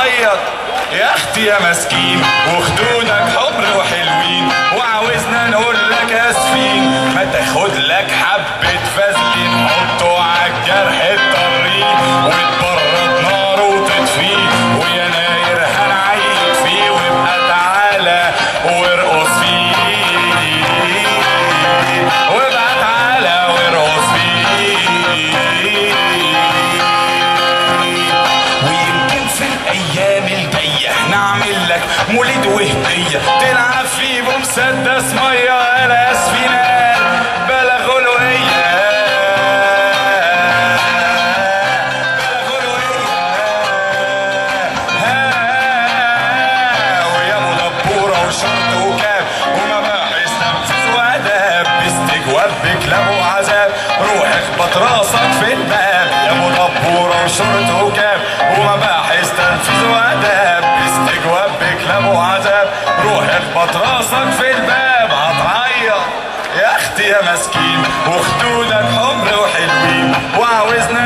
عيط يا اختي يا مسكين وخدودك حمر وحلوين وعاوزنا نقول لك اسفين ما تاخد لك حبة فازلين حطه عالجرح الطريق وتبرد ناره وتطفيه ويناير هنعيد فيه وابقى تعالى وارقص فيه وابقى تعالى وارقص فيه ويمكن في الايام الجايه نعمل لك مولد وهديه تلعب فيه بمسدس ميه انا اسفينات بلا غلويه بلا غلويه ها ويا مدبوره وشرط وكاب ومباحث تنفيذ واداب باستجواب بكلاب وعذاب روح اخبط راسك في الباب يا مدبوره وشرط وكاب ومباحث تنفيذ واداب باستجواب بكلاب وعذاب روح اخبط راسك في الباب هتعيط يا اختي يا مسكين وخدودك حمر وحلوين وعاوزنا